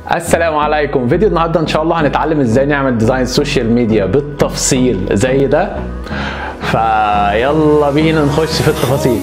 السلام عليكم فيديو النهارده ان شاء الله هنتعلم ازاي نعمل ديزاين سوشيال ميديا بالتفصيل زي ده فيلا بينا نخش في التفاصيل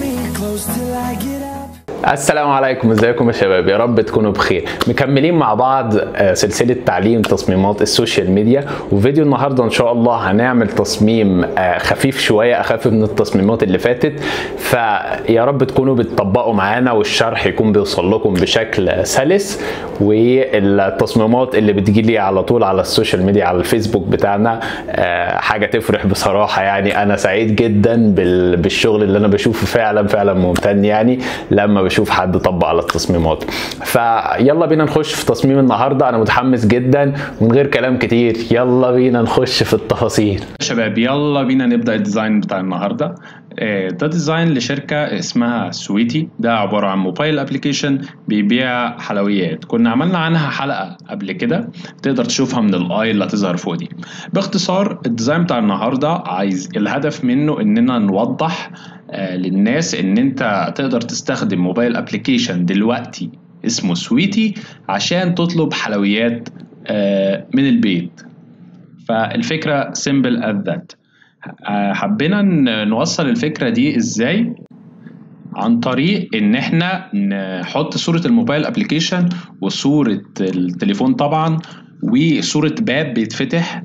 السلام عليكم ازيكم يا شباب يا رب تكونوا بخير مكملين مع بعض آه، سلسله تعليم تصميمات السوشيال ميديا وفيديو النهارده ان شاء الله هنعمل تصميم آه، خفيف شويه اخف من التصميمات اللي فاتت فيا رب تكونوا بتطبقوا معانا والشرح يكون بيوصل لكم بشكل سلس والتصميمات اللي بتجي لي على طول على السوشيال ميديا على الفيسبوك بتاعنا آه، حاجه تفرح بصراحه يعني انا سعيد جدا بال- بالشغل اللي انا بشوفه فعلا فعلا ممتن يعني لما بشوف حد طبق على التصميمات فيلا بينا نخش في تصميم النهارده انا متحمس جدا ومن غير كلام كتير يلا بينا نخش في التفاصيل شباب يلا بينا نبدأ الديزاين بتاع النهاردة آه، ده ديزاين لشركة اسمها سويتي ده عبارة عن موبايل ابليكيشن بيبيع حلويات كنا عملنا عنها حلقة قبل كده تقدر تشوفها من الاي اللي هتظهر فوق دي باختصار الديزاين بتاع النهاردة عايز الهدف منه اننا نوضح آه، للناس ان انت تقدر تستخدم موبايل ابليكيشن دلوقتي اسمه سويتي عشان تطلب حلويات آه، من البيت فالفكرة simple as that آه، حبينا ن- نوصل الفكرة دي ازاي عن طريق ان احنا نحط صورة الموبايل ابلكيشن وصورة التليفون طبعا وصورة باب بيتفتح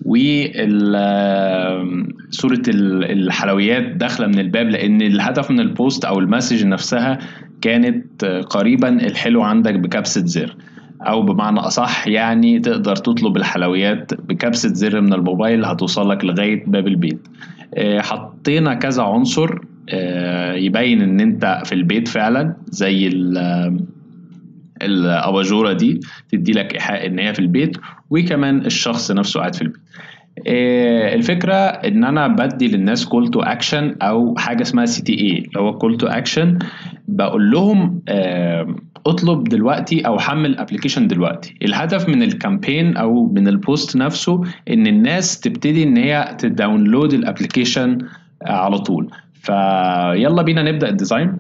وصورة الحلويات داخلة من الباب لأن الهدف من البوست أو المسج نفسها كانت آه، قريبا الحلو عندك بكبسة زر او بمعنى اصح يعني تقدر تطلب الحلويات بكبسة زر من الموبايل هتوصلك لغاية باب البيت آه، حطينا كذا عنصر آه، يبين ان انت في البيت فعلا زي ال- الاباجوره دي تدي لك ايحاء ان هي في البيت وكمان الشخص نفسه قاعد في البيت آه، الفكره ان انا بدي للناس كول تو اكشن او حاجه اسمها سي تي اي اللي هو كول تو اكشن بقول لهم آه، اطلب دلوقتي او حمل ابلكيشن دلوقتي الهدف من الكامبين او من البوست نفسه ان الناس تبتدي ان هي تداونلود الابلكيشن على طول فيلا بينا نبدا الديزاين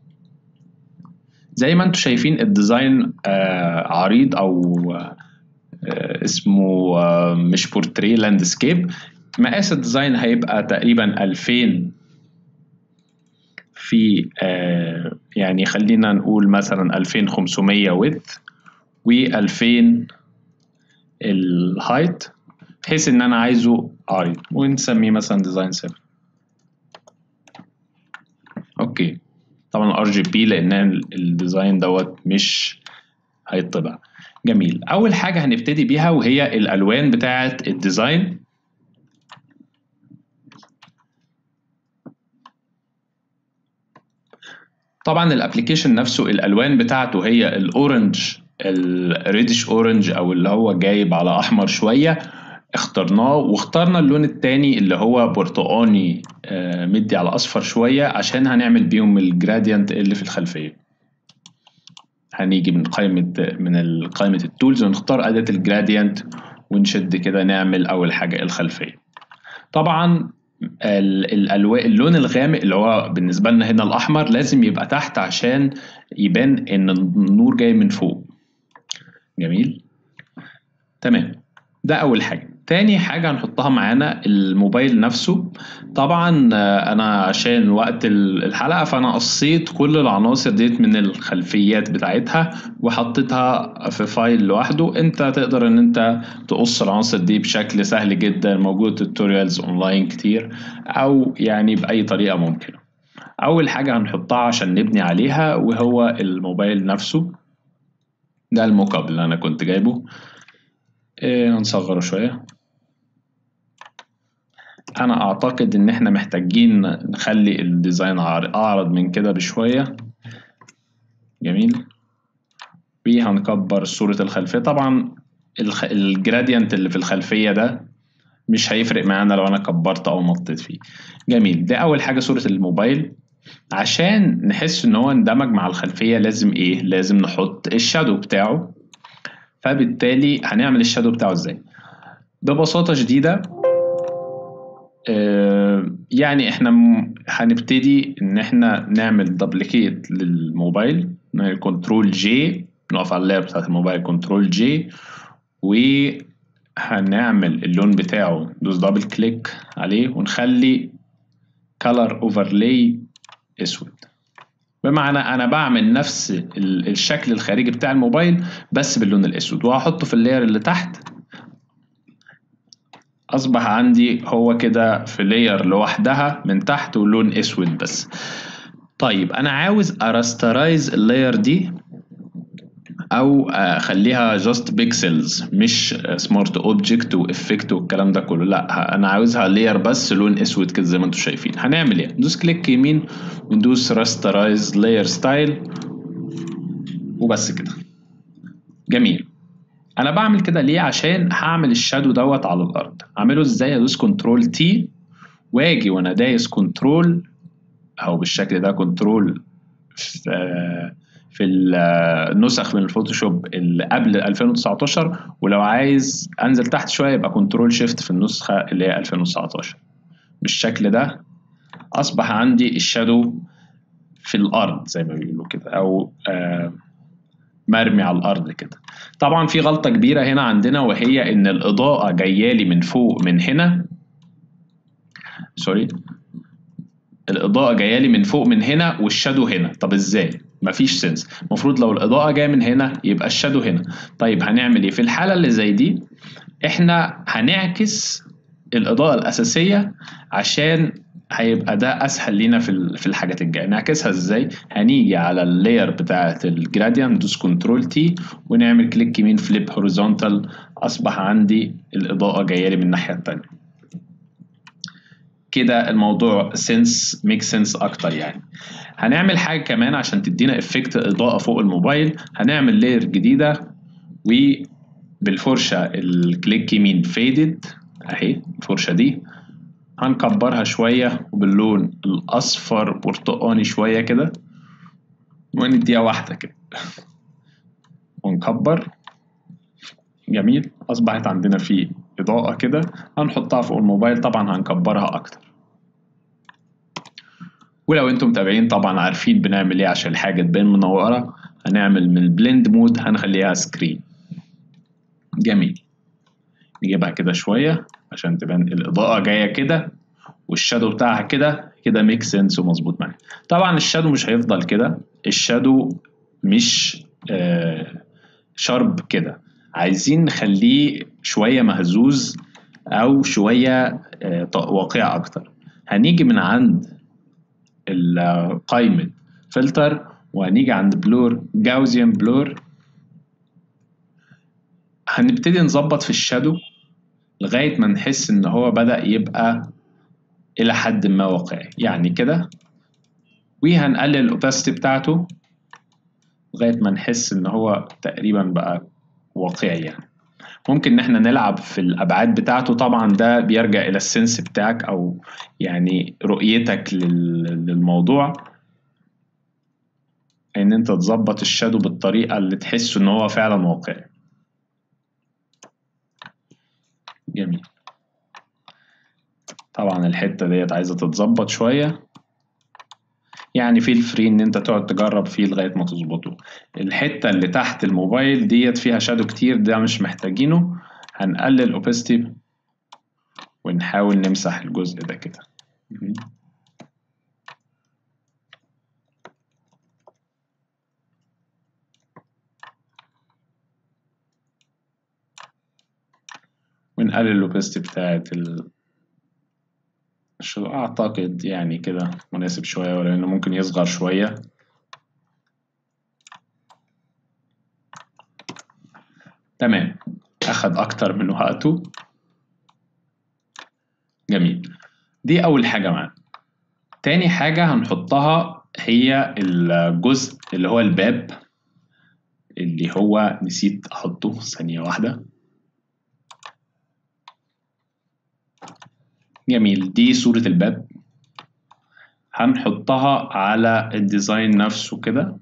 زي ما انتم شايفين الديزاين آه، عريض او آه، اسمه آه، مش بورتري لاندسكيب مقاس الديزاين هيبقى تقريبا 2000 في آه، يعني خلينا نقول مثلا 2500 width و2000 الهايت بحيث ان انا عايزه عريض ونسميه مثلا ديزاين 7 اوكي طبعا ار جي بي لان الديزاين دوت مش هيطبع جميل اول حاجه هنبتدي بيها وهي الالوان بتاعه الديزاين طبعا الابلكيشن نفسه الالوان بتاعته هي الاورنج الريدش اورنج او اللي هو جايب على احمر شويه اخترناه واخترنا اللون التاني اللي هو برتقاني آه، مدي على اصفر شويه عشان هنعمل بيهم الجراديانت اللي في الخلفيه هنيجي من قائمه من ال- قائمه التولز ونختار اداه الجراديانت ونشد كده نعمل اول حاجه الخلفيه طبعا ال- الالوان اللون الغامق اللي هو بالنسبه لنا هنا الاحمر لازم يبقى تحت عشان يبان ان النور جاي من فوق جميل تمام ده اول حاجه تاني حاجة هنحطها معانا الموبايل نفسه طبعا آه، انا عشان وقت ال- الحلقة فانا قصيت كل العناصر ديت من الخلفيات بتاعتها وحطيتها في فايل لوحده انت تقدر ان انت تقص العناصر دي بشكل سهل جدا موجود توتوريالز اونلاين كتير او يعني باي طريقة ممكنة اول حاجة هنحطها عشان نبني عليها وهو الموبايل نفسه ده الموك اب اللي انا كنت جايبه إيه هنصغره شوية انا اعتقد ان احنا محتاجين نخلي الديزاين عار- اعرض من كده بشوية جميل وهنكبر صورة الخلفية طبعا الخ... الجراديانت اللي في الخلفية ده مش هيفرق معانا لو انا كبرت او نطيت فيه جميل ده اول حاجة صورة الموبايل عشان نحس ان هو اندمج مع الخلفية لازم ايه لازم نحط الشادو بتاعه فبالتالي هنعمل الشادو بتاعه ازاي ببساطة شديدة آه، يعني احنا م- هنبتدي ان احنا نعمل دبليكيت للموبايل كنترول جي نقف على اللاير بتاعت الموبايل كنترول جي وهنعمل اللون بتاعه ندوس دبل كليك عليه ونخلي color overlay اسود بمعنى انا بعمل نفس الشكل الخارجي بتاع الموبايل بس باللون الاسود وهحطه في اللاير اللي تحت اصبح عندي هو كده في لاير لوحدها من تحت ولون اسود بس طيب انا عاوز ارسترايز اللاير دي او اخليها جاست بيكسلز مش سمارت اوبجكت وافكت والكلام ده كله لا انا عاوزها لاير بس لون اسود كده زي ما انتم شايفين هنعمل ايه ندوس كليك يمين وندوس راسترايز لاير ستايل وبس كده جميل انا بعمل كده ليه عشان هعمل الشادو دوت على الارض اعمله ازاي ادوس كنترول تي واجي وانا دايس كنترول او بالشكل ده كنترول في في النسخ من الفوتوشوب اللي قبل 2019 ولو عايز انزل تحت شويه يبقى كنترول شيفت في النسخه اللي هي 2019 بالشكل ده اصبح عندي الشادو في الارض زي ما بيقولوا كده او آه مرمي على الارض كده طبعا في غلطه كبيره هنا عندنا وهي ان الاضاءه جايه لي من فوق من هنا سوري الاضاءه جايه لي من فوق من هنا والشادو هنا طب ازاي مفيش سنس المفروض لو الاضاءه جايه من هنا يبقى الشادو هنا طيب هنعمل ايه في الحاله اللي زي دي احنا هنعكس الاضاءه الاساسيه عشان هيبقى ده اسهل لينا في في الحاجات الجايه نعكسها ازاي هنيجي على اللاير بتاعه الجراديان ندوس كنترول تي ونعمل كليك يمين فليب هوريزونتال اصبح عندي الاضاءه جايه لي من الناحيه الثانيه كده الموضوع سنس ميك سنس اكتر يعني هنعمل حاجه كمان عشان تدينا افكت اضاءه فوق الموبايل هنعمل لاير جديده وبالفرشه الكليك يمين فيدد اهي الفرشه دي هنكبرها شويه وباللون الاصفر برتقاني شويه كده ونديها واحده كده ونكبر جميل اصبحت عندنا في اضاءه كده هنحطها فوق الموبايل طبعا هنكبرها اكتر ولو انتم متابعين طبعا عارفين بنعمل ايه عشان الحاجه تبان منوره هنعمل من البلند مود هنخليها سكرين جميل نجيبها كده شويه عشان تبان الاضاءه جايه كده والشادو بتاعها كده كده ميك سنس ومظبوط معايا طبعا الشادو مش هيفضل كده الشادو مش آه شارب كده عايزين نخليه شويه مهزوز او شويه آه واقعي اكتر هنيجي من عند قائمه فلتر وهنيجي عند بلور جاوزيان بلور هنبتدي نظبط في الشادو لغايه ما نحس ان هو بدا يبقى الى حد ما واقعي يعني كده وهنقلل الاوباسيتي بتاعته لغايه ما نحس ان هو تقريبا بقى واقعي يعني ممكن ان احنا نلعب في الابعاد بتاعته طبعا ده بيرجع الى السنس بتاعك او يعني رؤيتك للموضوع ان انت تظبط الشادو بالطريقه اللي تحس ان هو فعلا واقعي جميل طبعا الحتة ديت عايزة تتظبط شوية يعني في الفري ان انت تقعد تجرب فيه لغاية ما تظبطه الحتة اللي تحت الموبايل ديت فيها شادو كتير ده مش محتاجينه هنقلل اوبستي ونحاول نمسح الجزء ده كده ونقلل الاوبستي بتاعت ال... شو اعتقد يعني كده مناسب شوية ولو انه ممكن يصغر شوية تمام اخد اكتر من وقته جميل دي اول حاجة معانا تاني حاجة هنحطها هي الجزء اللي هو الباب اللي هو نسيت احطه ثانية واحدة جميل دي صورة الباب هنحطها على الديزاين نفسه كده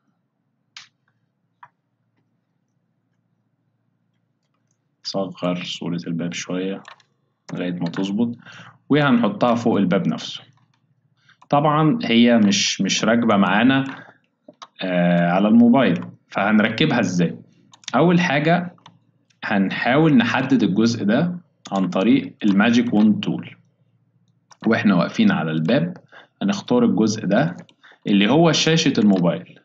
صغر صورة الباب شوية لغاية ما تظبط وهنحطها فوق الباب نفسه طبعا هي مش مش راكبة معانا آه على الموبايل فهنركبها ازاي اول حاجه هنحاول نحدد الجزء ده عن طريق الماجيك وند تول واحنا واقفين على الباب هنختار الجزء ده اللي هو شاشة الموبايل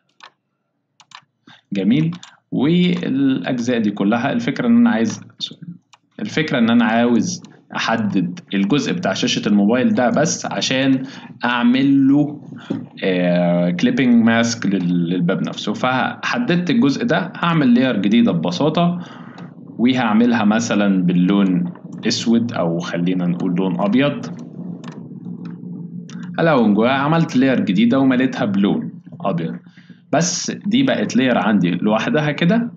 جميل والاجزاء دي كلها الفكرة ان انا عايز الفكرة ان انا عاوز احدد الجزء بتاع شاشة الموبايل ده بس عشان اعمل له كليبنج ماسك للباب نفسه فحددت الجزء ده هعمل لاير جديدة ببساطة وهعملها مثلا باللون اسود او خلينا نقول لون ابيض هلاقوا من جواها عملت لاير جديده ومليتها بلون ابيض بس دي بقت لاير عندي لوحدها كده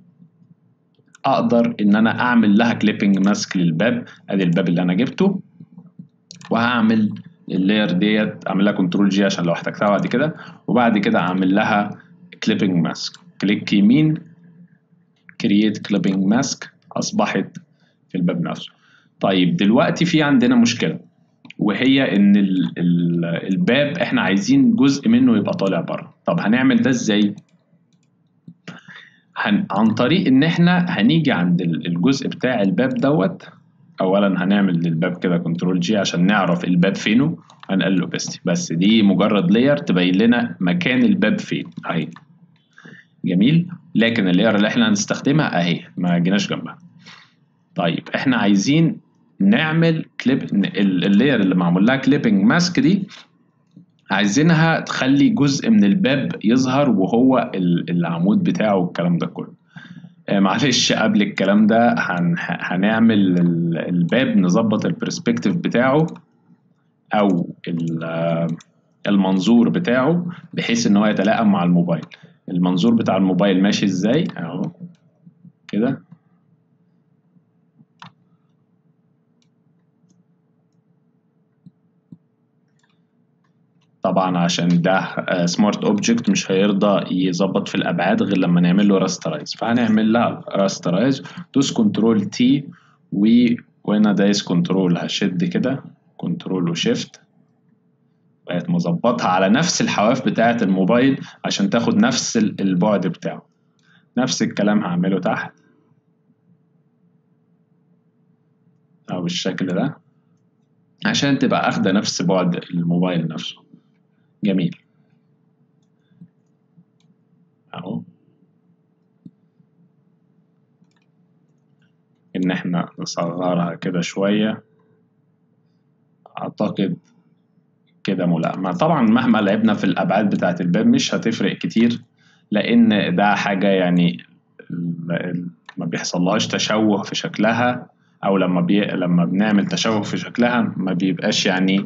اقدر ان انا اعمل لها كليبنج ماسك للباب ادي الباب اللي انا جبته وهعمل اللاير ديت اعمل لها كنترول جي عشان لو احتجتها بعد كده وبعد كده اعمل لها كليبنج ماسك كليك يمين كرييت كليبنج ماسك اصبحت في الباب نفسه طيب دلوقتي في عندنا مشكله وهي ان ال ال الباب احنا عايزين جزء منه يبقى طالع بره طب هنعمل ده ازاي هن عن طريق ان احنا هنيجي عند الجزء بتاع الباب دوت اولا هنعمل للباب كده كنترول جي عشان نعرف الباب فينه هنقلل اوبستي بس دي مجرد لاير تبين لنا مكان الباب فين اهي جميل لكن اللاير اللي احنا هنستخدمها اهي ما جيناش جنبها طيب احنا عايزين نعمل كليب اللاير اللي معمول لها كليبنج ماسك دي عايزينها تخلي جزء من الباب يظهر وهو العمود بتاعه والكلام ده كله آه معلش قبل الكلام ده هن هنعمل الباب نظبط البرسبكتيف بتاعه او المنظور بتاعه بحيث ان هو يتلائم مع الموبايل المنظور بتاع الموبايل ماشي ازاي اهو كده طبعا عشان ده سمارت اوبجكت مش هيرضى يظبط في الابعاد غير لما نعمل له راسترايز فهنعمل لها راسترايز دوس كنترول تي و وانا دايس كنترول هشد كده كنترول وشيفت بقت مظبطها على نفس الحواف بتاعه الموبايل عشان تاخد نفس البعد بتاعه نفس الكلام هعمله تحت او بالشكل ده عشان تبقى اخده نفس بعد الموبايل نفسه جميل اهو ان احنا نصغرها كده شوية اعتقد كده ملائمة طبعا مهما لعبنا في الابعاد بتاعة الباب مش هتفرق كتير لان ده حاجة يعني ما بيحصلهاش تشوه في شكلها او لما بي... لما بنعمل تشوه في شكلها ما بيبقاش يعني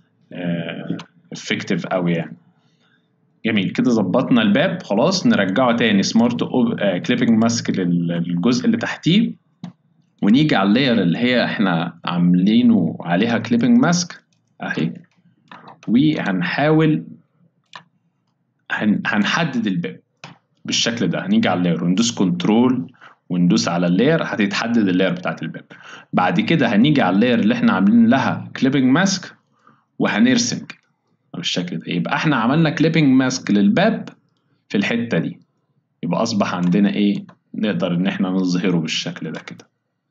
افكتيف قوي يعني جميل كده ظبطنا الباب خلاص نرجعه تاني سمارت كليبنج ماسك للجزء اللي تحتيه ونيجي على اللاير اللي هي احنا عاملينه عليها كليبنج ماسك اهي وهنحاول هن... هنحدد الباب بالشكل ده هنيجي على اللاير وندوس كنترول وندوس على اللاير هتتحدد اللاير بتاعت الباب بعد كده هنيجي على اللاير اللي احنا عاملين لها كليبنج ماسك وهنرسم بالشكل ده يبقى احنا عملنا كليبنج ماسك للباب في الحته دي يبقى اصبح عندنا ايه نقدر ان احنا نظهره بالشكل ده كده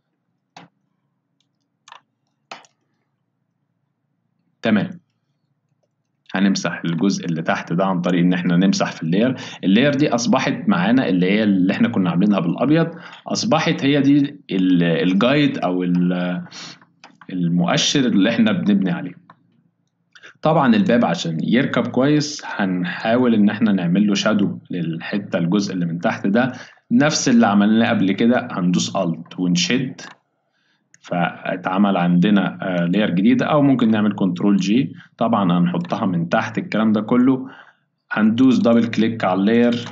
تمام هنمسح الجزء اللي تحت ده عن طريق ان احنا نمسح في اللاير اللاير دي اصبحت معانا اللي هي اللي احنا كنا عاملينها بالابيض اصبحت هي دي الجايد او المؤشر اللي احنا بنبني عليه طبعا الباب عشان يركب كويس هنحاول ان احنا نعمل له شادو للحته الجزء اللي من تحت ده نفس اللي عملناه قبل كده هندوس الت ونشد فاتعمل عندنا لاير جديده او ممكن نعمل كنترول جي طبعا هنحطها من تحت الكلام ده كله هندوس دبل كليك على اللاير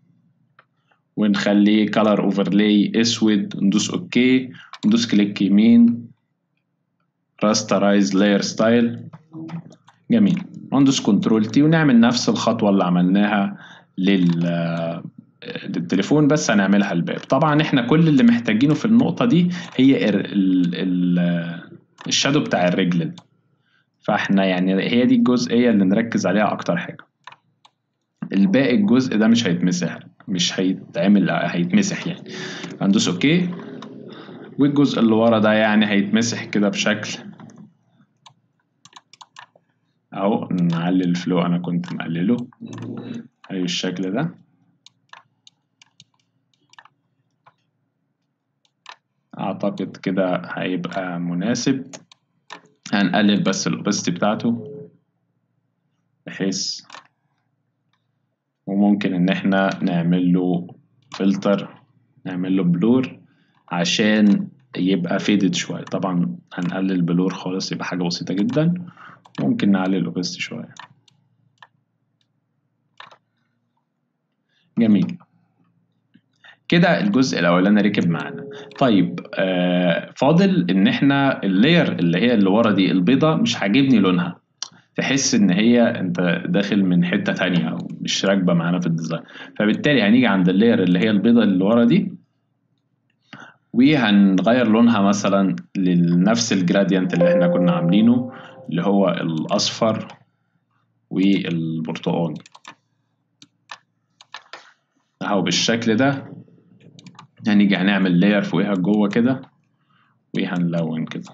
ونخليه كلر اوفرلاي اسود ندوس اوكي ندوس كليك يمين راسترايز لاير ستايل جميل ندوس كنترول تي ونعمل نفس الخطوه اللي عملناها لل للتليفون بس هنعملها الباب طبعا احنا كل اللي محتاجينه في النقطه دي هي ال ال الشادو بتاع الرجل دي فاحنا يعني هي دي الجزئيه اللي نركز عليها اكتر حاجه الباقي الجزء ده مش هيتمسح مش هيتعمل هيتمسح يعني هندوس اوكي والجزء اللي ورا ده يعني هيتمسح كده بشكل اهو نعلي الفلو انا كنت مقلله اهي الشكل ده اعتقد كده هيبقى مناسب هنقلل بس الاوبستي بتاعته بحيث وممكن ان احنا نعمل له فلتر نعمل له بلور عشان يبقى فيدد شوية طبعا هنقلل بلور خالص يبقى حاجة بسيطة جدا ممكن نعلي الاوبستي شوية جميل كده الجزء الاولاني ركب معانا طيب آه فاضل ان احنا اللاير اللي هي اللي ورا دي البيضة مش عاجبني لونها تحس ان هي انت داخل من حتة تانية او مش راكبة معانا في الديزاين فبالتالي هنيجي عند اللاير اللي هي البيضة اللي ورا دي وهنغير لونها مثلا لنفس الجراديانت اللي احنا كنا عاملينه اللي هو الاصفر والبرتقاني اهو بالشكل ده هنيجي هنعمل لاير فوقها جوه كده وهنلون كده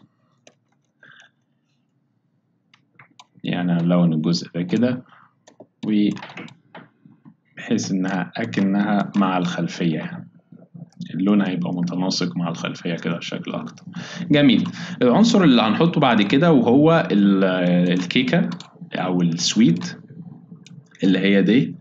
يعني هنلون الجزء ده كده بحيث انها اكنها مع الخلفية يعني اللون هيبقى متناسق مع الخلفية كده بشكل أكتر جميل العنصر اللي هنحطه بعد كده وهو الكيكة أو السويت اللي هي دي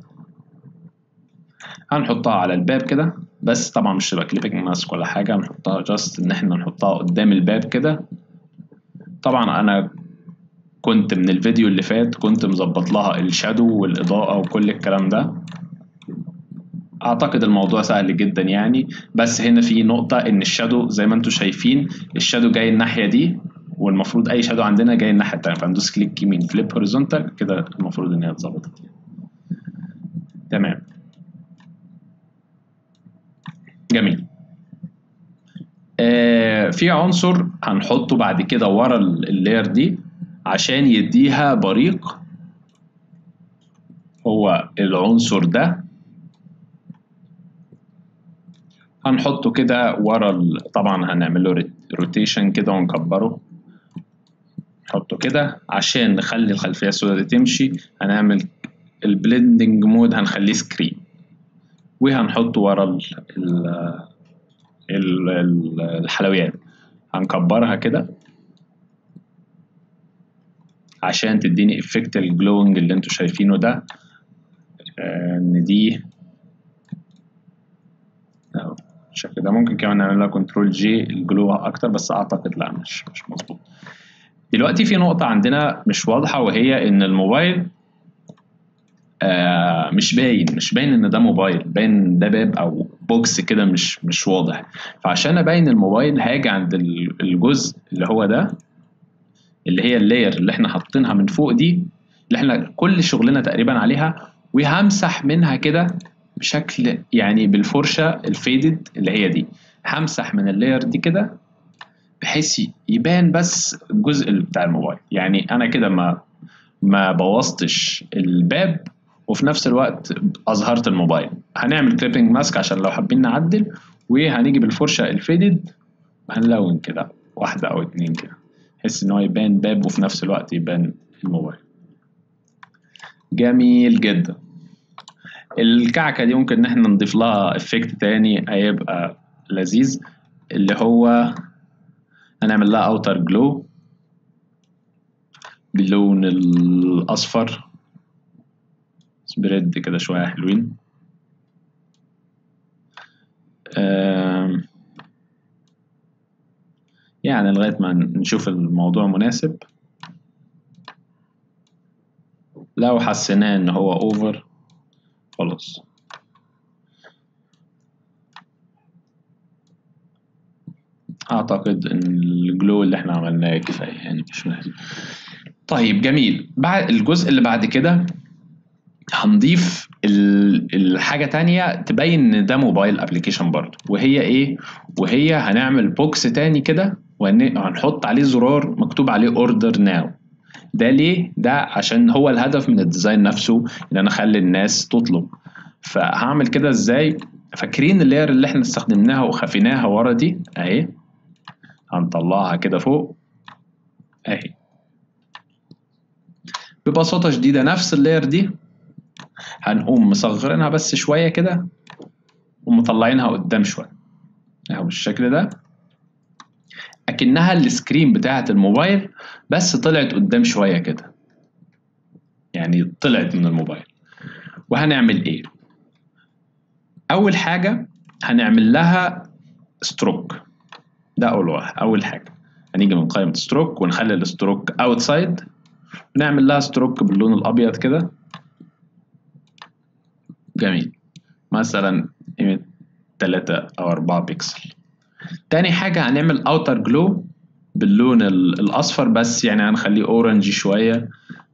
هنحطها على الباب كده بس طبعا مش تبقى كليبنج ماسك ولا حاجة هنحطها جاست إن احنا نحطها قدام الباب كده طبعا أنا كنت من الفيديو اللي فات كنت مظبط لها الشادو والإضاءة وكل الكلام ده اعتقد الموضوع سهل جدا يعني بس هنا في نقطة ان الشادو زي ما انتم شايفين الشادو جاي الناحية دي والمفروض اي شادو عندنا جاي الناحية التانية فندوس كليك يمين فليب هوريزونتال كده المفروض ان هي اتظبطت تمام جميل آه في عنصر هنحطه بعد كده ورا اللاير دي عشان يديها بريق هو العنصر ده هنحطه كده ورا ال... طبعا هنعمل له روتيشن كده ونكبره نحطه كده عشان نخلي الخلفيه السوداء دي تمشي هنعمل البلندنج مود هنخليه سكرين وهنحطه ورا ال... ال... ال... الحلويات هنكبرها كده عشان تديني افكت الجلوينج اللي انتوا شايفينه ده ان دي بالشكل ده ممكن كمان نعمل لها كنترول جي الجلو اكتر بس اعتقد لا مش مش مظبوط دلوقتي في نقطة عندنا مش واضحة وهي ان الموبايل آه مش باين مش باين ان ده موبايل باين ده باب او بوكس كده مش مش واضح فعشان ابين الموبايل هاجي عند الجزء اللي هو ده اللي هي اللاير اللي احنا حاطينها من فوق دي اللي احنا كل شغلنا تقريبا عليها وهمسح منها كده بشكل يعني بالفرشة الفيدد اللي هي دي همسح من اللاير دي كده بحيث يبان بس الجزء بتاع الموبايل يعني انا كده ما ما بوظتش الباب وفي نفس الوقت اظهرت الموبايل هنعمل كليبنج ماسك عشان لو حابين نعدل وهنيجي بالفرشة الفيدد هنلون كده واحدة او اتنين كده بحيث ان هو يبان باب وفي نفس الوقت يبان الموبايل جميل جدا الكعكة دي ممكن ان احنا نضيف لها افكت تاني هيبقى لذيذ اللي هو هنعمل لها اوتر جلو باللون الاصفر سبريد كده شوية حلوين يعني لغاية ما نشوف الموضوع مناسب لو حسيناه ان هو اوفر خلاص اعتقد ان الجلو اللي احنا عملناه كفايه يعني مش محتاج طيب جميل بعد الجزء اللي بعد كده هنضيف الحاجة تانية تبين ان ده موبايل ابلكيشن برضه وهي ايه وهي هنعمل بوكس تاني كده وهنحط عليه زرار مكتوب عليه اوردر ناو ده ليه ده عشان هو الهدف من الديزاين نفسه ان انا اخلي الناس تطلب فهعمل كده ازاي فاكرين اللاير اللي احنا استخدمناها وخفيناها ورا دي اهي هنطلعها كده فوق اهي ببساطة شديدة نفس اللاير دي هنقوم مصغرينها بس شوية كده ومطلعينها قدام شوية اهو بالشكل ده اكنها السكرين بتاعة الموبايل بس طلعت قدام شوية كده يعني طلعت من الموبايل وهنعمل ايه اول حاجة هنعمل لها ستروك ده اول واحد اول حاجة هنيجي من قائمة ستروك ونخلي الستروك اوتسايد ونعمل لها ستروك باللون الابيض كده جميل مثلا قيمة 3 او 4 بكسل تاني حاجة هنعمل اوتر جلو باللون الاصفر بس يعني هنخليه اورنج شوية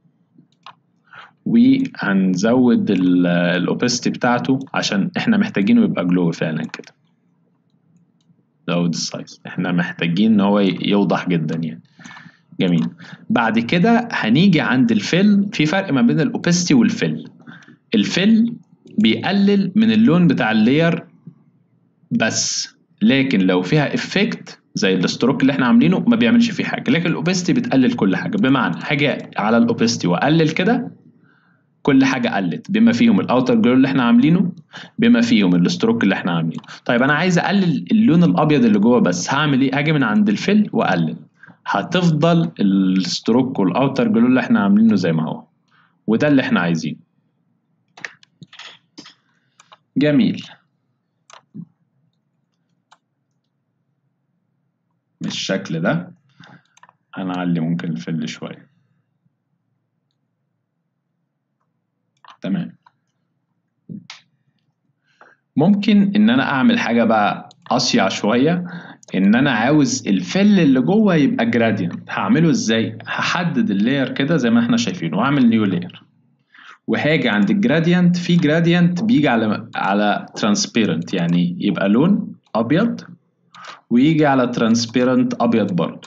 وهنزود الاوبستي بتاعته عشان احنا محتاجينه يبقى جلو فعلا كده زود السايز احنا محتاجين ان هو يوضح جدا يعني جميل بعد كده هنيجي عند الفيل في فرق ما بين الاوبستي والفيل الفيل بيقلل من اللون بتاع اللاير بس لكن لو فيها افكت زي الستروك اللي احنا عاملينه ما بيعملش فيه حاجه لكن الاوبستي بتقلل كل حاجه بمعنى حاجه على الاوبستي واقلل كده كل حاجه قلت بما فيهم الاوتر جلو اللي احنا عاملينه بما فيهم الستروك اللي احنا عاملينه طيب انا عايز اقلل اللون الابيض اللي جوه بس هعمل ايه هاجي من عند الفيل واقلل هتفضل الستروك والاوتر جلو اللي احنا عاملينه زي ما هو وده اللي احنا عايزينه جميل بالشكل ده هنعلي ممكن الفل شوية تمام ممكن ان انا اعمل حاجة بقى اصيع شوية ان انا عاوز الفل اللي جوه يبقى جراديانت هعمله ازاي هحدد اللاير كده زي ما احنا شايفين واعمل نيو لاير وهاجي عند الجراديانت في جراديانت بيجي على على ترانسبيرنت يعني يبقى لون ابيض ويجي على ترانسبيرنت ابيض برضه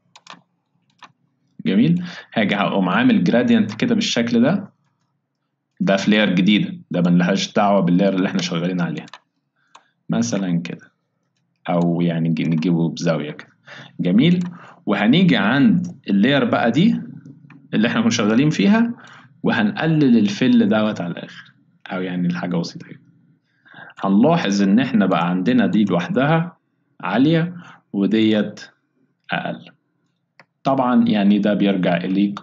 جميل هاجي هقوم عامل جراديانت كده بالشكل ده ده في لاير جديده ده ملهاش دعوه باللاير اللي احنا شغالين عليها مثلا كده او يعني نجيبه بزاويه كده جميل وهنيجي عند اللاير بقى دي اللي احنا كنا شغالين فيها وهنقلل الفل دوت على الاخر او يعني الحاجه بسيطه كده هنلاحظ ان احنا بقى عندنا دي لوحدها عاليه وديت اقل طبعا يعني ده بيرجع اليك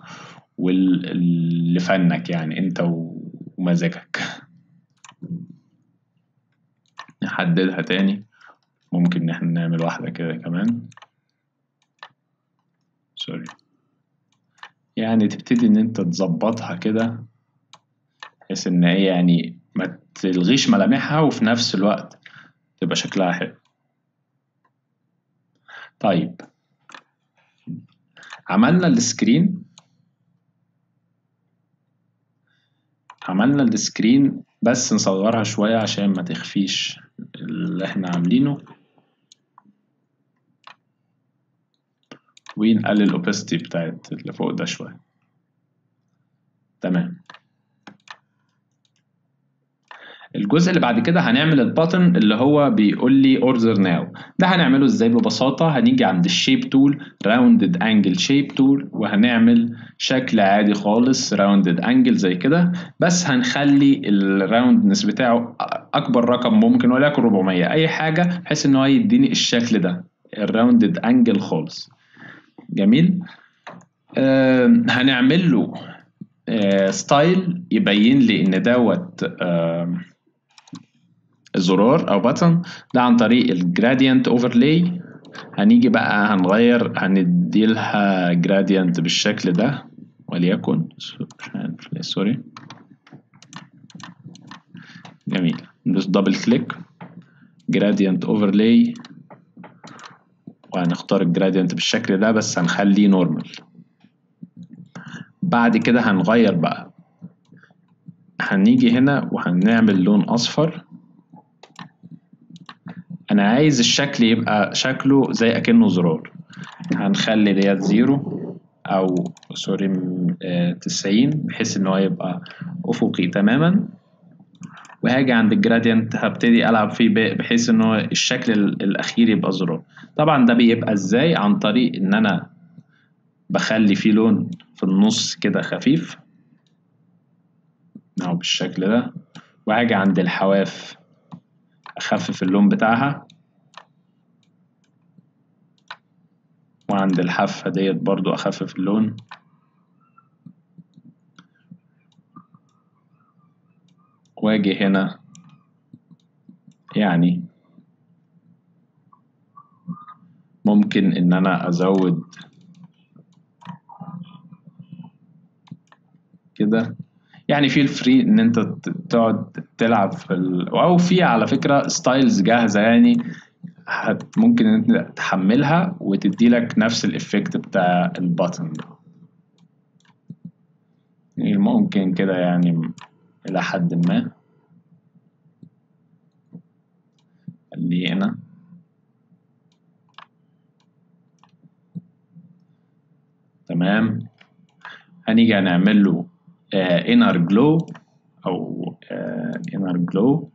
ولفنك يعني انت ومزاجك نحددها تاني ممكن ان احنا نعمل واحده كده كمان سوري يعني تبتدي ان انت تظبطها كده بحيث ان هي يعني ما تلغيش ملامحها وفي نفس الوقت تبقى شكلها حلو طيب عملنا السكرين عملنا السكرين بس نصغرها شوية عشان ما تخفيش اللي احنا عاملينه ونقلل الاوبستي بتاعت اللي فوق ده شوية تمام الجزء اللي بعد كده هنعمل الباترن اللي هو بيقول لي اوردر ناو ده هنعمله ازاي ببساطه هنيجي عند الشيب تول راوندد انجل شيب تول وهنعمل شكل عادي خالص راوندد انجل زي كده بس هنخلي الراوندنس بتاعه اكبر رقم ممكن وليكن 400 اي حاجه بحيث ان هو يديني الشكل ده الراوندد انجل خالص جميل آه هنعمل له آه ستايل يبين لي ان دوت آه زرار او باتن ده عن طريق الجراديانت اوفرلاي هنيجي بقى هنغير هندي لها جراديانت بالشكل ده وليكن سوري جميل ندوس دبل كليك جراديانت اوفرلاي وهنختار الجراديانت بالشكل ده بس هنخليه نورمال بعد كده هنغير بقى هنيجي هنا وهنعمل لون اصفر انا عايز الشكل يبقى شكله زي اكنه زرار هنخلي ديت زيرو او سوري تسعين بحيث ان هو يبقى افقي تماما وهاجي عند الجرادينت هبتدي العب فيه بحيث ان هو الشكل الاخير يبقى زرار طبعا ده بيبقى ازاي عن طريق ان انا بخلي فيه لون في النص كده خفيف اهو بالشكل ده وهاجي عند الحواف اخفف اللون بتاعها وعند الحافة ديت برضو اخفف اللون واجي هنا يعني ممكن ان انا ازود كده يعني في الفري ان انت تقعد تلعب في ال... او في على فكره ستايلز جاهزه يعني هت ممكن ان انت تحملها وتدي لك نفس الافكت بتاع البutton ده يعني ممكن كده يعني الى حد ما اللي هنا تمام هنيجي هنعمل له inner glow او uh, inner glow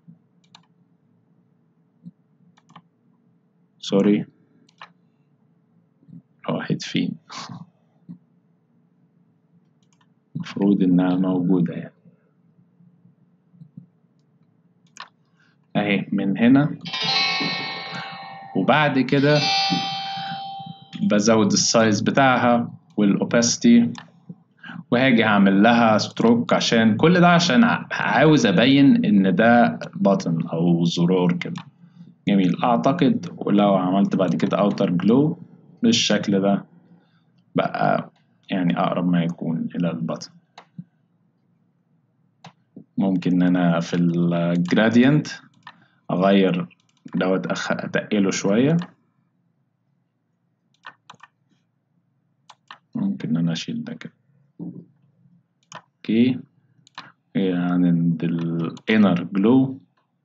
سوري راحت فين المفروض انها موجودة يعني اهي من هنا وبعد كده بزود السايز بتاعها والاوباسيتي وهاجي هعمل لها ستروك عشان كل ده عشان عاوز ابين ان ده بutton او زرار كده جميل اعتقد ولو عملت بعد كده اوتر جلو بالشكل ده بقى يعني اقرب ما يكون الى البطن ممكن ان انا في الجرادينت اغير دوت اتقله شويه ممكن ان انا اشيل ده كده اوكي عند الانر جلو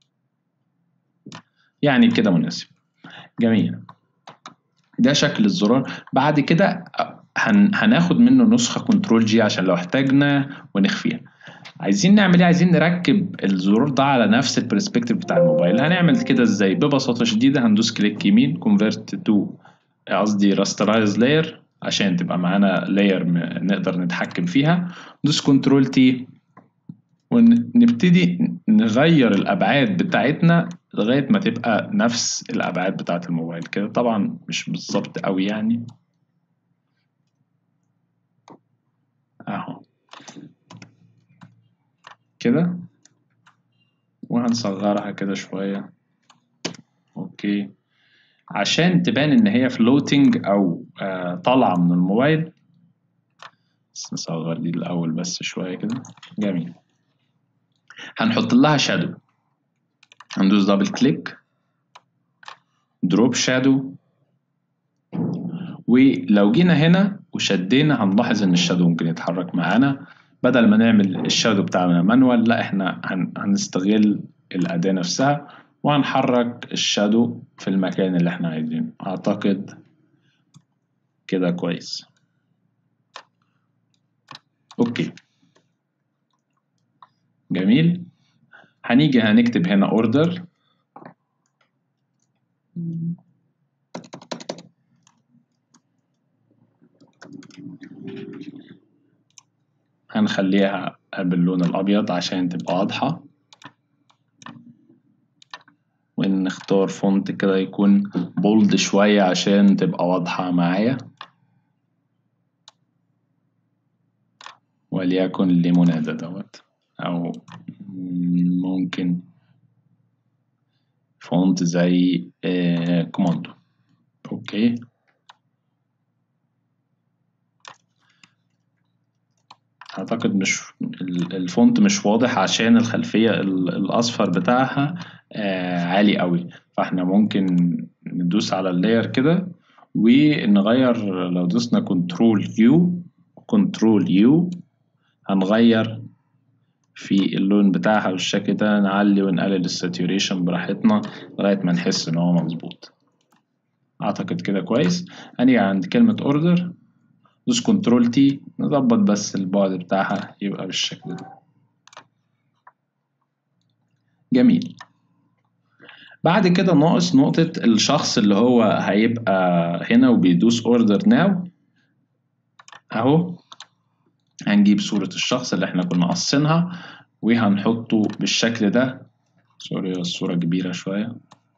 يعني كده مناسب جميل ده شكل الزرار بعد كده هن... هناخد منه نسخة كنترول جي عشان لو احتاجنا ونخفيها عايزين نعمل ايه عايزين نركب الزرار ده على نفس البرسبكتيف بتاع الموبايل هنعمل كده ازاي ببساطة شديدة هندوس كليك يمين كونفرت تو قصدي راسترايز لاير عشان تبقى معانا لاير نقدر نتحكم فيها ندوس كنترول تي ونبتدي نغير الابعاد بتاعتنا لغايه ما تبقى نفس الابعاد بتاعه الموبايل كده طبعا مش بالظبط قوي يعني اهو كده وهنصغرها كده شويه اوكي عشان تبان ان هي فلوتنج او آه طالعه من الموبايل بس نصغر دي الاول بس شويه كده جميل هنحط لها شادو هندوس دبل كليك دروب شادو ولو جينا هنا وشدينا هنلاحظ ان الشادو ممكن يتحرك معانا بدل ما نعمل الشادو بتاعنا مانوال لا احنا هنستغل الأداة نفسها وهنحرك الشادو في المكان اللي احنا عايزينه اعتقد كده كويس اوكي جميل هنيجي هنكتب هنا order هنخليها باللون الأبيض عشان تبقى واضحة ونختار فونت كده يكون بولد شوية عشان تبقى واضحة معايا وليكن لمنادى دوت أو ممكن فونت زي آه كوماندو اوكي اعتقد مش الفونت مش واضح عشان الخلفية الاصفر بتاعها آه عالي قوي فاحنا ممكن ندوس على اللاير كده ونغير لو دوسنا كنترول يو كنترول يو هنغير في اللون بتاعها بالشكل ده نعلي ونقلل الساتوريشن براحتنا لغاية ما نحس ان هو مظبوط اعتقد كده كويس هنيجي عند كلمة اوردر دوس كنترول تي نظبط بس البعد بتاعها يبقى بالشكل ده جميل بعد كده ناقص نقطة الشخص اللي هو هيبقى هنا وبيدوس اوردر ناو اهو هنجيب صورة الشخص اللي احنا كنا قصينها وهنحطه بالشكل ده سوري الصورة كبيرة شوية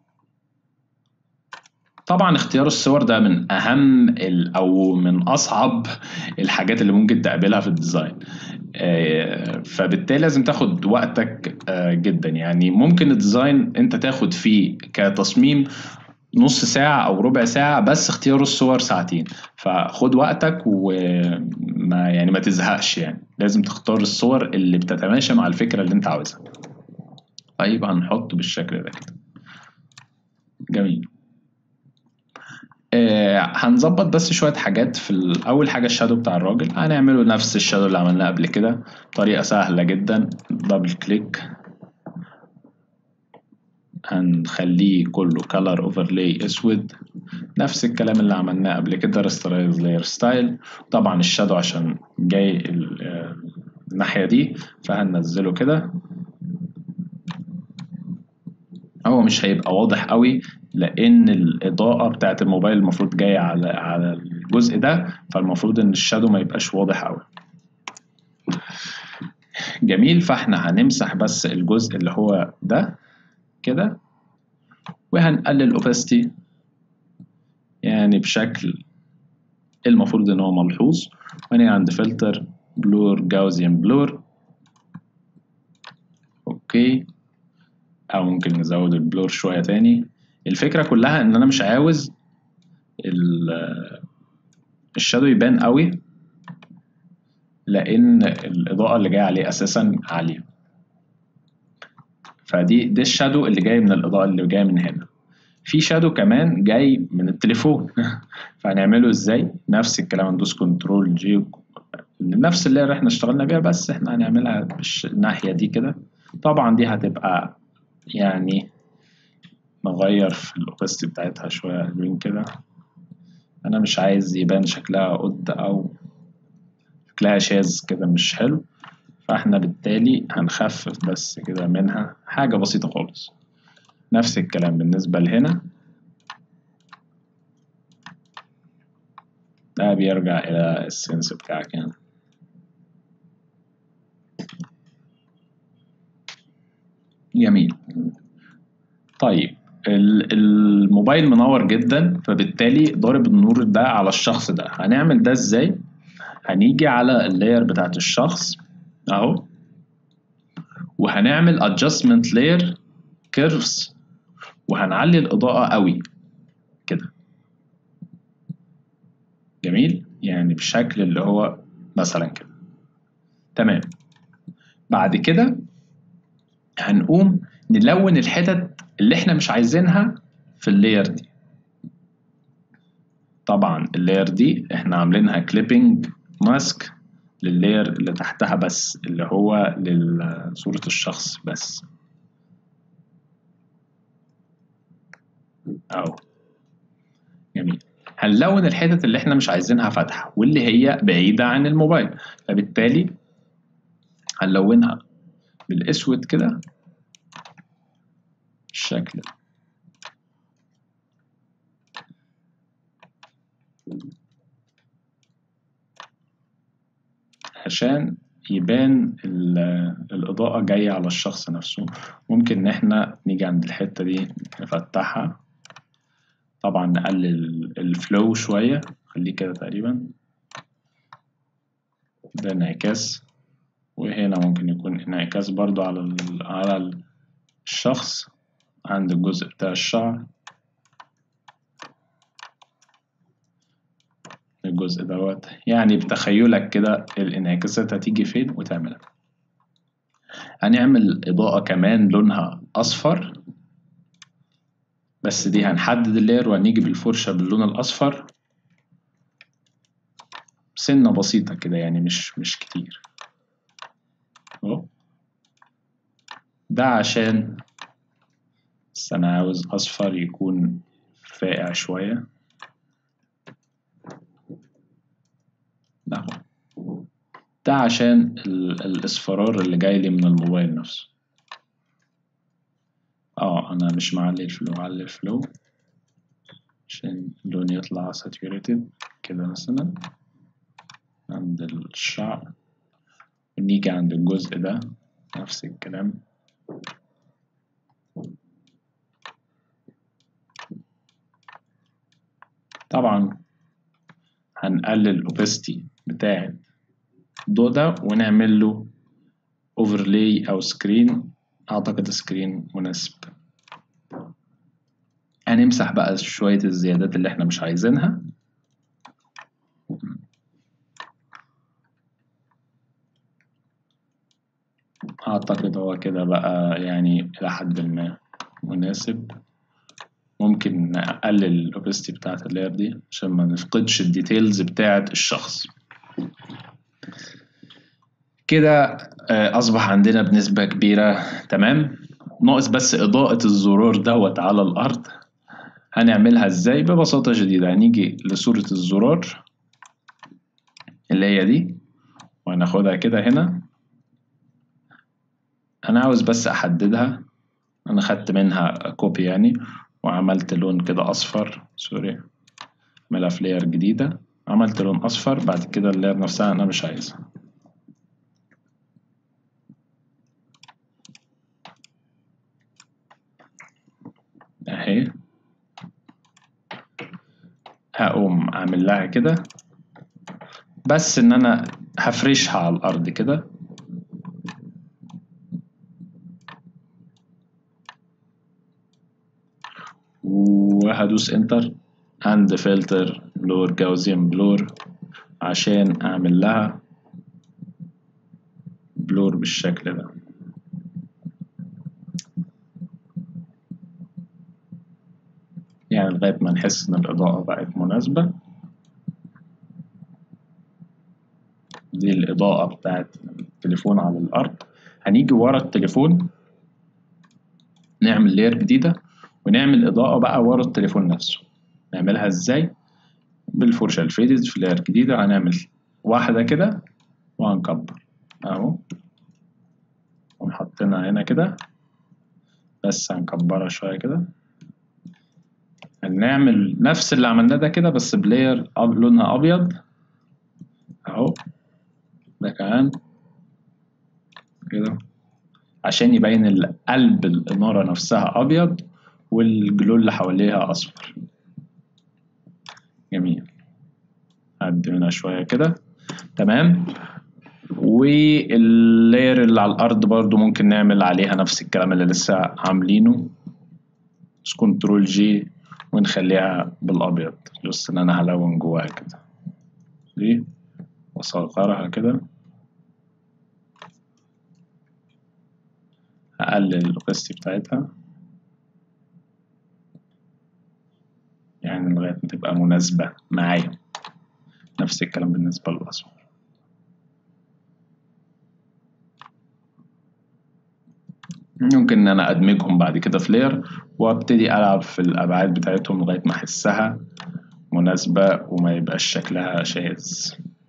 طبعا اختيار الصور ده من اهم ال- او من اصعب الحاجات اللي ممكن تقابلها في الديزاين آه، فبالتالي لازم تاخد وقتك آه، جدا يعني ممكن الديزاين انت تاخد فيه كتصميم نص ساعة أو ربع ساعة بس اختيار الصور ساعتين فخد وقتك وما يعني ما تزهقش يعني لازم تختار الصور اللي بتتماشى مع الفكرة اللي انت عاوزها طيب هنحط بالشكل ده كده جميل آه هنظبط بس شوية حاجات في ال- أول حاجة الشادو بتاع الراجل هنعمله نفس الشادو اللي عملناه قبل كده طريقة سهلة جدا دبل كليك هنخليه كله color overlay اسود نفس الكلام اللي عملناه قبل كده ريسترايز لاير ستايل طبعا الشادو عشان جاي ال- آه، الناحية دي فهننزله كده هو مش هيبقى واضح قوي لان الاضاءه بتاعت الموبايل المفروض جايه على على الجزء ده فالمفروض ان الشادو ما يبقاش واضح قوي جميل فاحنا هنمسح بس الجزء اللي هو ده كده وهنقلل opacity يعني بشكل المفروض ان هو ملحوظ وهنا عند فلتر بلور جاوزيان بلور اوكي او ممكن نزود البلور شويه تاني الفكره كلها ان انا مش عاوز ال- الشادو يبان قوي لان الاضاءه اللي جايه عليه اساسا عاليه فدي ده الشادو اللي جاي من الاضاءه اللي جايه من هنا في شادو كمان جاي من التليفون فهنعمله ازاي نفس الكلام هندوس كنترول جي نفس اللي احنا اشتغلنا بيها بس احنا هنعملها بالش- الناحيه دي كده طبعا دي هتبقى يعني نغير في الاوبستي بتاعتها شويه حلوين كده انا مش عايز يبان شكلها قد او شكلها شاذ كده مش حلو فاحنا بالتالي هنخفف بس كده منها حاجة بسيطة خالص نفس الكلام بالنسبة لهنا ده بيرجع إلى السنس بتاعك يعني جميل طيب ال- الموبايل منور جدا فبالتالي ضارب النور ده على الشخص ده هنعمل ده ازاي هنيجي على اللاير بتاعت الشخص اهو وهنعمل adjustment layer curves وهنعلي الإضاءة قوي كده جميل يعني بشكل اللي هو مثلا كده تمام بعد كده هنقوم نلون الحتت اللي احنا مش عايزينها في اللاير دي طبعا اللاير دي احنا عاملينها كليبنج ماسك لللاير اللي تحتها بس اللي هو لصورة الشخص بس أو جميل هنلون الحتت اللي احنا مش عايزينها فاتحة واللي هي بعيدة عن الموبايل فبالتالي هنلونها بالأسود كده بالشكل ده عشان يبان ال- الإضاءة جاية على الشخص نفسه ممكن إن إحنا نيجي عند الحتة دي نفتحها طبعا نقلل الفلو شوية خليه كده تقريبا ده انعكاس وهنا ممكن يكون انعكاس برضو على ال- على الشخص عند الجزء بتاع الشعر الجزء دوت يعني بتخيلك كده الانعكاسات هتيجي فين وتعملها هنعمل إضاءة كمان لونها أصفر بس دي هنحدد اللير وهنيجي بالفرشة باللون الأصفر سنة بسيطة كده يعني مش مش كتير أهو ده عشان بس أنا عاوز أصفر يكون فاقع شوية ده هو ده عشان ال- الاصفرار اللي جاي لي من الموبايل نفسه اه انا مش معلي الفلو علي الفلو عشان اللون يطلع saturated كده مثلا عند الشعر ونيجي عند الجزء ده نفس الكلام طبعا هنقلل الاوبستي بتاعة الضوء ده ونعمل له overlay او سكرين اعتقد سكرين مناسب هنمسح بقى شوية الزيادات اللي احنا مش عايزينها اعتقد هو كده بقى يعني الى حد ما مناسب ممكن نقلل الاوبستي بتاعة اللاير دي عشان ما نفقدش الديتيلز بتاعة الشخص كده آه، اصبح عندنا بنسبة كبيرة تمام ناقص بس اضاءة الزرار دوت على الارض هنعملها ازاي ببساطة شديدة هنيجي لصورة الزرار اللي هي دي وهناخدها كده هنا انا عاوز بس احددها انا خدت منها كوبي يعني وعملت لون كده اصفر سوري اعملها في لاير جديدة عملت لون اصفر بعد كده اللاير نفسها انا مش عايزها اهي هقوم اعمل لها كده بس ان انا هفرشها على الارض كده وهدوس انتر عند فلتر بلور جاوزيان بلور عشان اعمل لها بلور بالشكل ده يعني لغاية ما نحس ان الاضاءة بقت مناسبة دي الاضاءة بتاعت التليفون على الارض هنيجي ورا التليفون نعمل لير جديدة ونعمل إضاءة بقى ورا التليفون نفسه نعملها إزاي بالفرشة الفيدد في لاير جديدة هنعمل واحدة كده وهنكبر أهو ونحطنا هنا كده بس هنكبرها شوية كده هنعمل نفس اللي عملناه ده كده بس بلاير أب- لونها أبيض أهو ده كمان كده عشان يبين القلب الإنارة نفسها أبيض والجلو اللي حواليها أصفر جميل هدي منها شوية كده تمام واللاير اللي على الأرض برضو ممكن نعمل عليها نفس الكلام اللي لسه عاملينه بس كنترول جي ونخليها بالأبيض بس إن أنا هلون جواها كده دي وأصغرها كده هقلل الأوبستي بتاعتها يعني لغاية ما تبقى مناسبة معايا نفس الكلام بالنسبة للأصفر ممكن إن أنا أدمجهم بعد كده في لير وأبتدي ألعب في الأبعاد بتاعتهم لغاية ما أحسها مناسبة وما يبقاش شكلها شاذ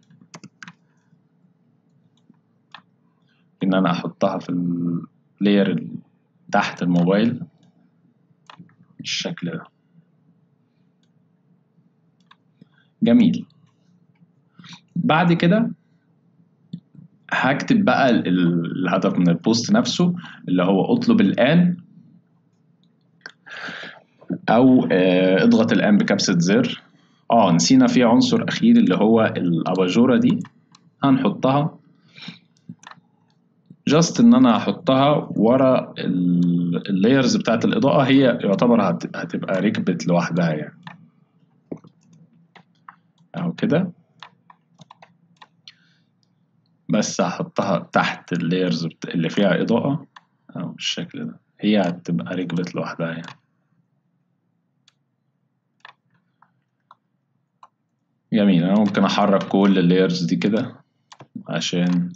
إن أنا أحطها في اللاير تحت الموبايل بالشكل ده جميل بعد كده هكتب بقى ال- ال- الهدف من البوست نفسه اللي هو اطلب الآن أو آه، اضغط الآن بكبسة زر اه نسينا في عنصر أخير اللي هو الأباجورة دي هنحطها جاست ان انا احطها ورا اللايرز بتاعت الاضاءه هي يعتبر هت- هتبقى ركبت لوحدها يعني اهو كده بس هحطها تحت اللايرز اللي فيها اضاءه اهو بالشكل ده هي هتبقى ركبت لوحدها يعني جميل انا ممكن احرك كل اللايرز دي كده عشان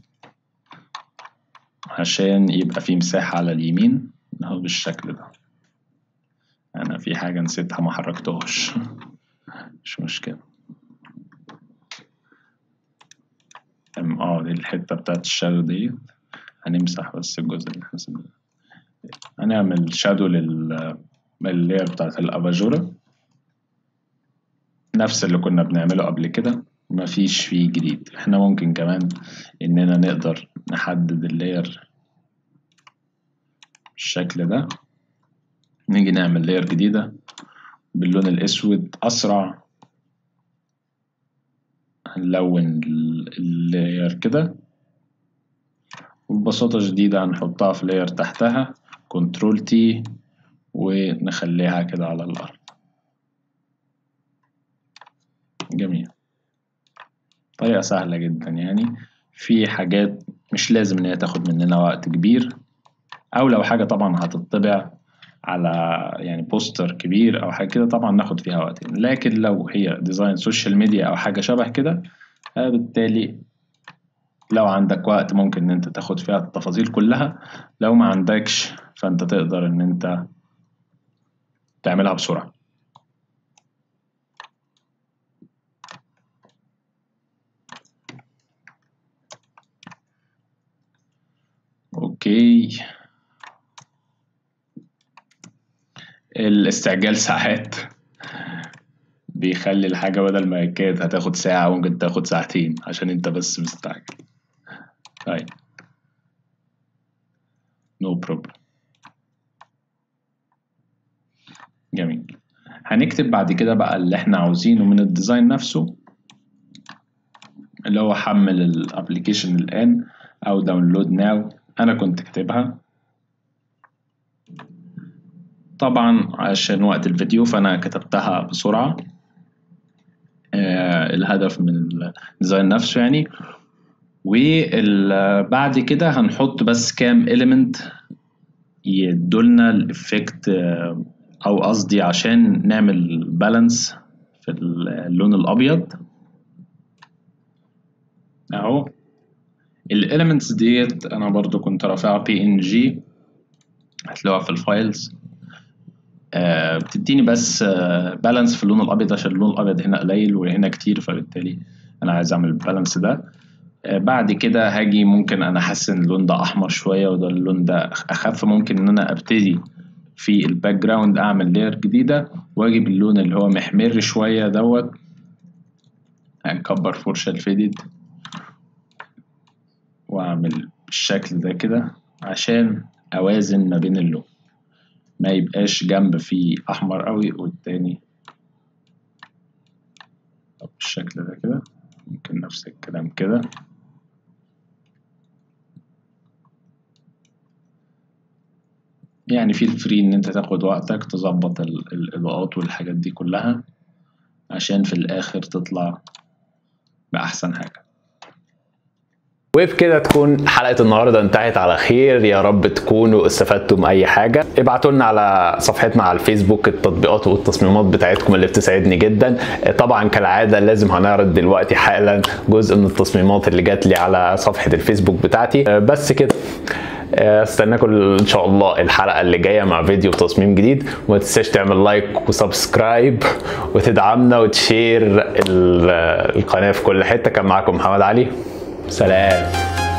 عشان يبقى في مساحة على اليمين اهو بالشكل ده انا في حاجة نسيتها ما حركتهاش مش مشكلة الحتة بتاعت الشادو ديت هنمسح بس الجزء اللي احنا سيبناه هنعمل شادو لل اللاير بتاعت الأباجورة نفس اللي كنا بنعمله قبل كده مفيش فيه جديد احنا ممكن كمان اننا نقدر نحدد اللاير بالشكل ده نيجي نعمل لاير جديدة باللون الأسود أسرع هنلون اللاير كده وببساطة شديدة هنحطها في لاير تحتها كنترول تي ونخليها كده على الأرض جميل طريقة سهلة جدا يعني في حاجات مش لازم إن هي تاخد مننا وقت كبير أو لو حاجة طبعا هتطبع على يعني بوستر كبير أو حاجة كده طبعا ناخد فيها وقت لكن لو هي ديزاين سوشيال ميديا أو حاجة شبه كده بالتالي لو عندك وقت ممكن إن أنت تاخد فيها التفاصيل كلها لو ما عندكش فأنت تقدر إن أنت تعملها بسرعة اوكي الاستعجال ساعات بيخلي الحاجة بدل ما كانت هتاخد ساعة ممكن تاخد ساعتين عشان انت بس مستعجل طيب نو no بروبلم جميل هنكتب بعد كده بقى اللي احنا عاوزينه من الديزاين نفسه اللي هو حمل الابليكيشن الان او داونلود ناو انا كنت كاتبها طبعا عشان وقت الفيديو فانا كتبتها بسرعة آه الهدف من الديزاين نفسه يعني وبعد كده هنحط بس كام element يدولنا الافكت آه او قصدي عشان نعمل بالانس في اللون الابيض اهو الاليمنتس ديت انا برضو كنت رافعها بي ان جي هتلاقوها في الفايلز آه بتديني بس آه بالانس في اللون الابيض عشان اللون الابيض هنا قليل وهنا كتير فبالتالي انا عايز اعمل البالانس ده آه بعد كده هاجي ممكن انا احسن اللون ده احمر شويه وده اللون ده اخف ممكن ان انا ابتدي في الباك جراوند اعمل لاير جديده واجي باللون اللي هو محمر شويه دوت هنكبر فرشه الفيدد واعمل بالشكل ده كده عشان اوازن ما بين اللون ما يبقاش جنب فيه احمر قوي والتاني بالشكل ده كده ممكن نفس الكلام كده يعني في الفري ان انت تاخد وقتك تظبط الاضاءات والحاجات دي كلها عشان في الاخر تطلع باحسن حاجه وبكده تكون حلقه النهارده انتهت على خير يا رب تكونوا استفدتم اي حاجه ابعتوا لنا على صفحتنا على الفيسبوك التطبيقات والتصميمات بتاعتكم اللي بتسعدني جدا طبعا كالعاده لازم هنعرض دلوقتي حالا جزء من التصميمات اللي جات لي على صفحه الفيسبوك بتاعتي بس كده استناكم ان شاء الله الحلقه اللي جايه مع فيديو تصميم جديد وما تنساش تعمل لايك وسبسكرايب وتدعمنا وتشير القناه في كل حته كان معاكم محمد علي سلام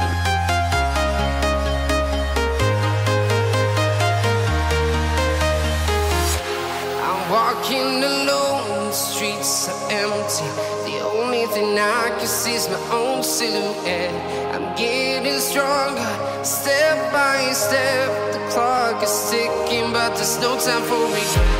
I'm walking alone, the streets are empty. The only thing I can see is my own silhouette. I'm getting stronger, step by step. The clock is ticking, but there's no time for me.